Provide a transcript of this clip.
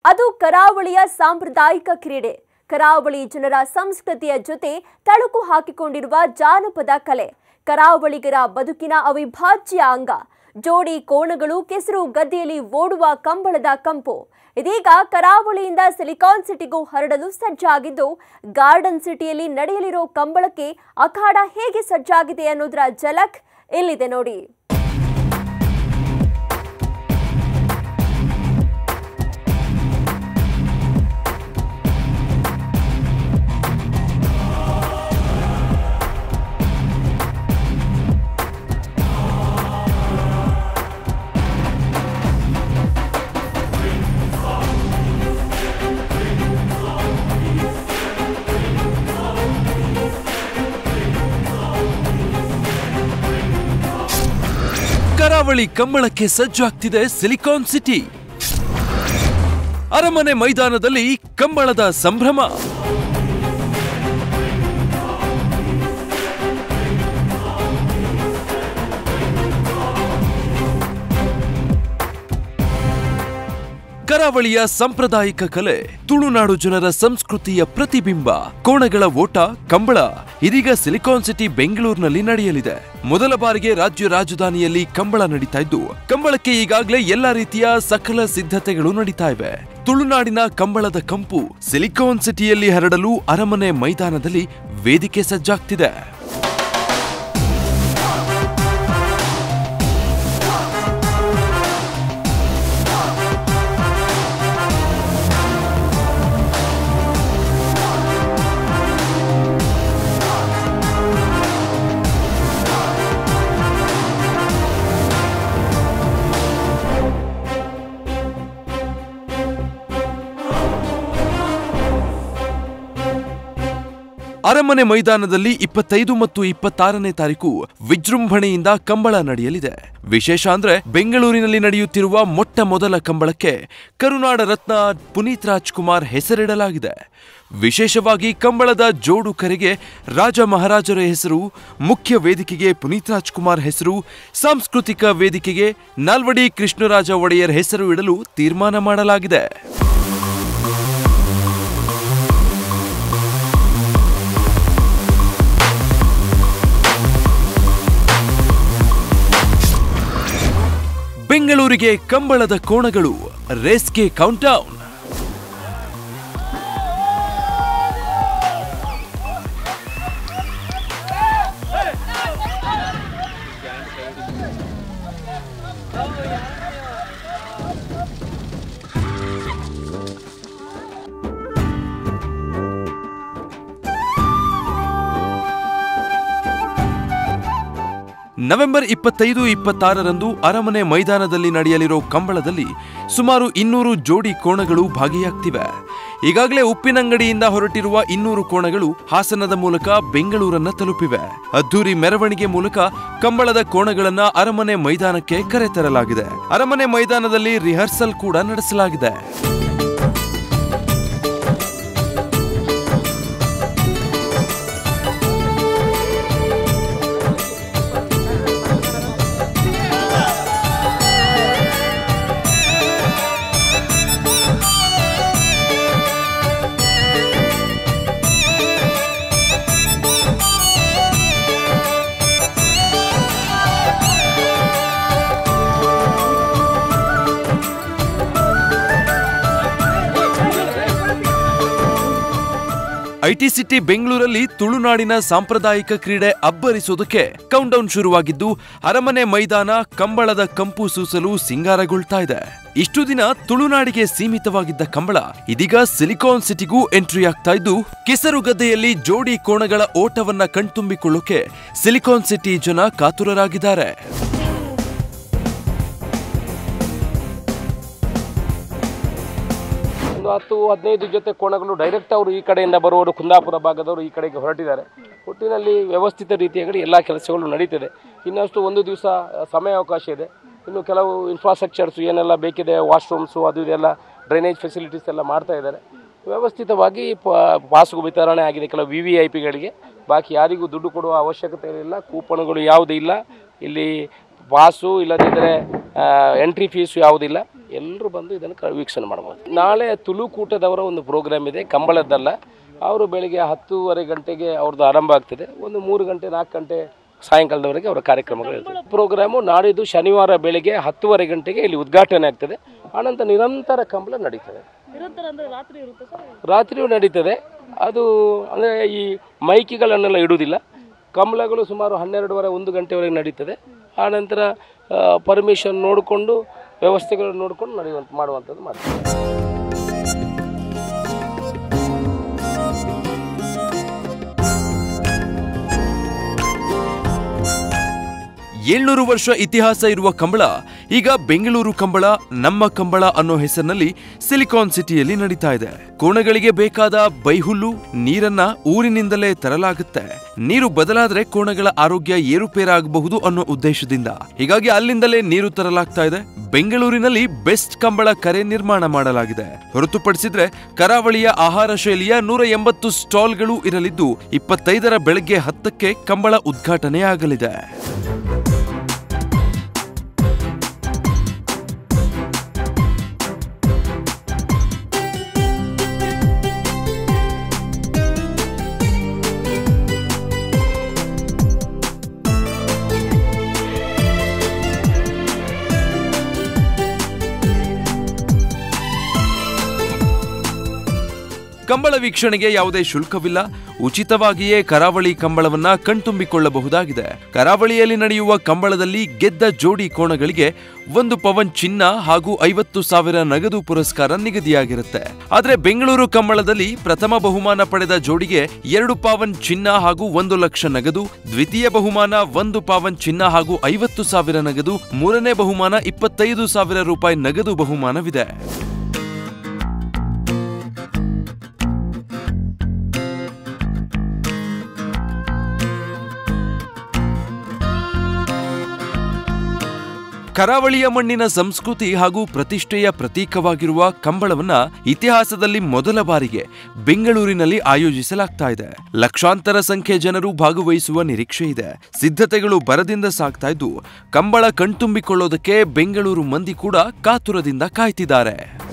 ಅದು ಕರಾವಳಿಯ ಸಾಂಪ್ರದಾಯಿಕ ಕ್ರೀಡೆ ಕರಾವಳಿ ಜನರ ಸಂಸ್ಕೃತಿಯ ಜೊತೆ ತಳುಕು ಹಾಕಿಕೊಂಡಿರುವ ಜಾನಪದ ಕಲೆ ಕರಾವಳಿಗರ ಬದುಕಿನ ಅವಿಭಾಜ್ಯ ಅಂಗ ಜೋಡಿ ಕೋಣಗಳು ಕೆಸರು ಗದ್ದೆಯಲ್ಲಿ ಓಡುವ ಕಂಬಳದ ಕಂಪು ಇದೀಗ ಕರಾವಳಿಯಿಂದ ಸಿಲಿಕಾನ್ ಸಿಟಿಗೂ ಹರಡಲು ಸಜ್ಜಾಗಿದ್ದು ಗಾರ್ಡನ್ ಸಿಟಿಯಲ್ಲಿ ನಡೆಯಲಿರೋ ಕಂಬಳಕ್ಕೆ ಅಖಾಡ ಹೇಗೆ ಸಜ್ಜಾಗಿದೆ ಅನ್ನೋದರ ಝಲಕ್ ಇಲ್ಲಿದೆ ನೋಡಿ ಕರಾವಳಿ ಕಂಬಳಕ್ಕೆ ಸಜ್ಜಾಗ್ತಿದೆ ಸಿಲಿಕಾನ್ ಸಿಟಿ ಅರಮನೆ ಮೈದಾನದಲ್ಲಿ ಕಂಬಳದ ಸಂಭ್ರಮ ಕರಾವಳಿಯ ಸಾಂಪ್ರದಾಯಿಕ ಕಲೆ ತುಳುನಾಡು ಜನರ ಸಂಸ್ಕೃತಿಯ ಪ್ರತಿಬಿಂಬ ಕೋಣಗಳ ಓಟ ಕಂಬಳ ಇದೀಗ ಸಿಲಿಕಾನ್ ಸಿಟಿ ಬೆಂಗಳೂರಿನಲ್ಲಿ ನಡೆಯಲಿದೆ ಮೊದಲ ಬಾರಿಗೆ ರಾಜ್ಯ ರಾಜಧಾನಿಯಲ್ಲಿ ಕಂಬಳ ನಡೀತಾ ಇದ್ದು ಕಂಬಳಕ್ಕೆ ಈಗಾಗಲೇ ಎಲ್ಲಾ ರೀತಿಯ ಸಕಲ ಸಿದ್ಧತೆಗಳು ನಡೀತಾ ಇವೆ ತುಳುನಾಡಿನ ಕಂಬಳದ ಕಂಪು ಸಿಲಿಕಾನ್ ಸಿಟಿಯಲ್ಲಿ ಹರಡಲು ಅರಮನೆ ಮೈದಾನದಲ್ಲಿ ವೇದಿಕೆ ಸಜ್ಜಾಗ್ತಿದೆ ಅರಮನೆ ಮೈದಾನದಲ್ಲಿ ಇಪ್ಪತ್ತೈದು ಮತ್ತು ಇಪ್ಪತ್ತಾರನೇ ತಾರೀಕು ವಿಜೃಂಭಣೆಯಿಂದ ಕಂಬಳ ನಡೆಯಲಿದೆ ವಿಶೇಷ ಅಂದ್ರೆ ಬೆಂಗಳೂರಿನಲ್ಲಿ ನಡೆಯುತ್ತಿರುವ ಮೊಟ್ಟ ಮೊದಲ ಕಂಬಳಕ್ಕೆ ಕರುನಾಡ ರತ್ನ ಪುನೀತ್ ರಾಜ್ಕುಮಾರ್ ಹೆಸರಿಡಲಾಗಿದೆ ವಿಶೇಷವಾಗಿ ಕಂಬಳದ ಜೋಡು ಕರೆಗೆ ರಾಜ ಮಹಾರಾಜರ ಹೆಸರು ಮುಖ್ಯ ವೇದಿಕೆಗೆ ಪುನೀತ್ ರಾಜ್ಕುಮಾರ್ ಹೆಸರು ಸಾಂಸ್ಕೃತಿಕ ವೇದಿಕೆಗೆ ನಾಲ್ವಡಿ ಕೃಷ್ಣರಾಜ ಒಡೆಯರ್ ಹೆಸರು ಇಡಲು ತೀರ್ಮಾನ ಮಾಡಲಾಗಿದೆ ಬೆಂಗಳೂರಿಗೆ ಕಂಬಳದ ಕೋಣಗಳು ರೇಸ್ಗೆ ಕೌಂಟೌನ್ ನವೆಂಬರ್ ಇಪ್ಪತ್ತೈದು ಇಪ್ಪತ್ತಾರರಂದು ಅರಮನೆ ಮೈದಾನದಲ್ಲಿ ನಡೆಯಲಿರೋ ಕಂಬಳದಲ್ಲಿ ಸುಮಾರು ಇನ್ನೂರು ಜೋಡಿ ಕೋಣಗಳು ಭಾಗಿಯಾಗ್ತಿವೆ ಈಗಾಗಲೇ ಉಪ್ಪಿನಂಗಡಿಯಿಂದ ಹೊರಟಿರುವ ಇನ್ನೂರು ಕೋಣಗಳು ಹಾಸನದ ಮೂಲಕ ಬೆಂಗಳೂರನ್ನ ತಲುಪಿವೆ ಅದ್ದೂರಿ ಮೆರವಣಿಗೆ ಮೂಲಕ ಕಂಬಳದ ಕೋಣಗಳನ್ನ ಅರಮನೆ ಮೈದಾನಕ್ಕೆ ಕರೆತರಲಾಗಿದೆ ಅರಮನೆ ಮೈದಾನದಲ್ಲಿ ರಿಹರ್ಸಲ್ ಕೂಡ ನಡೆಸಲಾಗಿದೆ ಐಟಿ ಸಿಟಿ ಬೆಂಗಳೂರಲ್ಲಿ ತುಳುನಾಡಿನ ಸಾಂಪ್ರದಾಯಿಕ ಕ್ರೀಡೆ ಅಬ್ಬರಿಸೋದಕ್ಕೆ ಕೌಂಟೌನ್ ಶುರುವಾಗಿದ್ದು ಅರಮನೆ ಮೈದಾನ ಕಂಬಳದ ಕಂಪು ಸೂಸಲು ಸಿಂಗಾರಗೊಳ್ತಾ ಇದೆ ಇಷ್ಟು ದಿನ ತುಳುನಾಡಿಗೆ ಸೀಮಿತವಾಗಿದ್ದ ಕಂಬಳ ಇದೀಗ ಸಿಲಿಕಾನ್ ಸಿಟಿಗೂ ಎಂಟ್ರಿ ಆಗ್ತಾ ಇದ್ದು ಕೆಸರುಗದ್ದೆಯಲ್ಲಿ ಜೋಡಿ ಕೋಣಗಳ ಓಟವನ್ನ ಕಣ್ತುಂಬಿಕೊಳ್ಳೋಕೆ ಸಿಲಿಕಾನ್ ಸಿಟಿ ಜನ ಕಾತುರರಾಗಿದ್ದಾರೆ ಒಂದು ಹತ್ತು ಹದಿನೈದು ಜೊತೆ ಕೋಣಗಳು ಡೈರೆಕ್ಟ್ ಅವರು ಈ ಕಡೆಯಿಂದ ಬರುವವರು ಕುಂದಾಪುರ ಭಾಗದವರು ಈ ಕಡೆಗೆ ಹೊರಟಿದ್ದಾರೆ ಒಟ್ಟಿನಲ್ಲಿ ವ್ಯವಸ್ಥಿತ ರೀತಿಯಾಗಿ ಎಲ್ಲ ಕೆಲಸಗಳು ನಡೀತಿದೆ ಇನ್ನಷ್ಟು ಒಂದು ದಿವಸ ಸಮಯಾವಕಾಶ ಇದೆ ಇನ್ನು ಕೆಲವು ಇನ್ಫ್ರಾಸ್ಟ್ರಕ್ಚರ್ಸ್ ಏನೆಲ್ಲ ಬೇಕಿದೆ ವಾಶ್ರೂಮ್ಸು ಅದು ಇದೆಲ್ಲ ಡ್ರೈನೇಜ್ ಫೆಸಿಲಿಟೀಸ್ ಎಲ್ಲ ಮಾಡ್ತಾ ಇದ್ದಾರೆ ವ್ಯವಸ್ಥಿತವಾಗಿ ಪ- ಪಾಸ್ಗೂ ವಿತರಣೆ ಆಗಿದೆ ಕೆಲವು ವಿ ವಿ ಐ ಪಿಗಳಿಗೆ ಬಾಕಿ ಯಾರಿಗೂ ದುಡ್ಡು ಕೊಡುವ ಅವಶ್ಯಕತೆ ಇಲ್ಲ ಕೂಪನ್ಗಳು ಯಾವುದೂ ಇಲ್ಲ ಇಲ್ಲಿ ಪಾಸು ಇಲ್ಲದಿದ್ದರೆ ಎಂಟ್ರಿ ಫೀಸು ಯಾವುದಿಲ್ಲ ಎಲ್ಲರೂ ಬಂದು ಇದನ್ನು ಕ- ವೀಕ್ಷಣೆ ಮಾಡ್ಬೋದು ನಾಳೆ ತುಳುಕೂಟದವರ ಒಂದು ಪ್ರೋಗ್ರಾಮ್ ಇದೆ ಕಂಬಳದ್ದಲ್ಲ ಅವರು ಬೆಳಿಗ್ಗೆ ಹತ್ತೂವರೆ ಗಂಟೆಗೆ ಅವ್ರದ್ದು ಆರಂಭ ಆಗ್ತದೆ ಒಂದು ಮೂರು ಗಂಟೆ ನಾಲ್ಕು ಗಂಟೆ ಸಾಯಂಕಾಲದವರೆಗೆ ಅವರ ಕಾರ್ಯಕ್ರಮಗಳು ಇರ್ತದೆ ಪ್ರೋಗ್ರಾಮು ನಾಡಿದ್ದು ಶನಿವಾರ ಬೆಳಿಗ್ಗೆ ಹತ್ತುವರೆ ಗಂಟೆಗೆ ಇಲ್ಲಿ ಉದ್ಘಾಟನೆ ಆಗ್ತದೆ ಆನಂತರ ನಿರಂತರ ಕಂಬಳ ನಡೀತದೆ ರಾತ್ರಿಯೂ ನಡೀತದೆ ಅದು ಅಂದರೆ ಈ ಮೈಕಿಗಳನ್ನೆಲ್ಲ ಇಡುವುದಿಲ್ಲ ಕಂಬಳಗಳು ಸುಮಾರು ಹನ್ನೆರಡುವರೆ ಒಂದು ಗಂಟೆವರೆಗೆ ನಡೀತದೆ ಆನಂತರ ಪರ್ಮಿಷನ್ ನೋಡಿಕೊಂಡು ವ್ಯವಸ್ಥೆಗಳನ್ನು ನೋಡಿಕೊಂಡು ನಡೆಯುವಂಥ ಮಾಡುವಂಥದ್ದು ಮಾಡ್ತೀವಿ ಏಳ್ನೂರು ವರ್ಷ ಇತಿಹಾಸ ಇರುವ ಕಂಬಳ ಈಗ ಬೆಂಗಳೂರು ಕಂಬಳ ನಮ್ಮ ಕಂಬಳ ಅನ್ನೋ ಹೆಸರಿನಲ್ಲಿ ಸಿಲಿಕಾನ್ ಸಿಟಿಯಲ್ಲಿ ನಡೀತಾ ಇದೆ ಕೋಣಗಳಿಗೆ ಬೇಕಾದ ಬೈಹುಲ್ಲು ನೀರನ್ನ ಊರಿನಿಂದಲೇ ತರಲಾಗುತ್ತೆ ನೀರು ಬದಲಾದ್ರೆ ಕೋಣಗಳ ಆರೋಗ್ಯ ಏರುಪೇರಾಗಬಹುದು ಅನ್ನೋ ಉದ್ದೇಶದಿಂದ ಹೀಗಾಗಿ ಅಲ್ಲಿಂದಲೇ ನೀರು ತರಲಾಗ್ತಾ ಇದೆ ಬೆಂಗಳೂರಿನಲ್ಲಿ ಬೆಸ್ಟ್ ಕಂಬಳ ಕರೆ ನಿರ್ಮಾಣ ಮಾಡಲಾಗಿದೆ ಹೊರತುಪಡಿಸಿದ್ರೆ ಕರಾವಳಿಯ ಆಹಾರ ಶೈಲಿಯ ನೂರ ಎಂಬತ್ತು ಸ್ಟಾಲ್ಗಳು ಇರಲಿದ್ದು ಇಪ್ಪತ್ತೈದರ ಬೆಳಗ್ಗೆ ಹತ್ತಕ್ಕೆ ಕಂಬಳ ಉದ್ಘಾಟನೆ ಆಗಲಿದೆ ಕಂಬಳ ವೀಕ್ಷಣೆಗೆ ಯಾವುದೇ ಶುಲ್ಕವಿಲ್ಲ ಉಚಿತವಾಗಿಯೇ ಕರಾವಳಿ ಕಂಬಳವನ್ನ ಕಣ್ತುಂಬಿಕೊಳ್ಳಬಹುದಾಗಿದೆ ಕರಾವಳಿಯಲ್ಲಿ ನಡೆಯುವ ಕಂಬಳದಲ್ಲಿ ಗೆದ್ದ ಜೋಡಿ ಕೋಣಗಳಿಗೆ ಒಂದು ಪವನ್ ಚಿನ್ನ ಹಾಗೂ ಐವತ್ತು ಸಾವಿರ ನಗದು ಪುರಸ್ಕಾರ ನಿಗದಿಯಾಗಿರುತ್ತೆ ಆದ್ರೆ ಬೆಂಗಳೂರು ಕಂಬಳದಲ್ಲಿ ಪ್ರಥಮ ಬಹುಮಾನ ಪಡೆದ ಜೋಡಿಗೆ ಎರಡು ಪಾವನ್ ಚಿನ್ನ ಹಾಗೂ ಒಂದು ಲಕ್ಷ ನಗದು ದ್ವಿತೀಯ ಬಹುಮಾನ ಒಂದು ಪಾವನ್ ಚಿನ್ನ ಹಾಗೂ ಐವತ್ತು ಸಾವಿರ ನಗದು ಮೂರನೇ ಬಹುಮಾನ ಇಪ್ಪತ್ತೈದು ಸಾವಿರ ರೂಪಾಯಿ ನಗದು ಬಹುಮಾನವಿದೆ ಕರಾವಳಿಯ ಮಣ್ಣಿನ ಸಂಸ್ಕೃತಿ ಹಾಗೂ ಪ್ರತಿಷ್ಠೆಯ ಪ್ರತೀಕವಾಗಿರುವ ಕಂಬಳವನ್ನ ಇತಿಹಾಸದಲ್ಲಿ ಮೊದಲ ಬಾರಿಗೆ ಬೆಂಗಳೂರಿನಲ್ಲಿ ಆಯೋಜಿಸಲಾಗ್ತಾ ಇದೆ ಲಕ್ಷಾಂತರ ಸಂಖ್ಯೆ ಜನರು ಭಾಗವಹಿಸುವ ನಿರೀಕ್ಷೆ ಇದೆ ಸಿದ್ಧತೆಗಳು ಬರದಿಂದ ಸಾಗ್ತಾ ಇದ್ದು ಕಂಬಳ ಕಣ್ತುಂಬಿಕೊಳ್ಳೋದಕ್ಕೆ ಬೆಂಗಳೂರು ಮಂದಿ ಕೂಡ ಕಾತುರದಿಂದ ಕಾಯ್ತಿದ್ದಾರೆ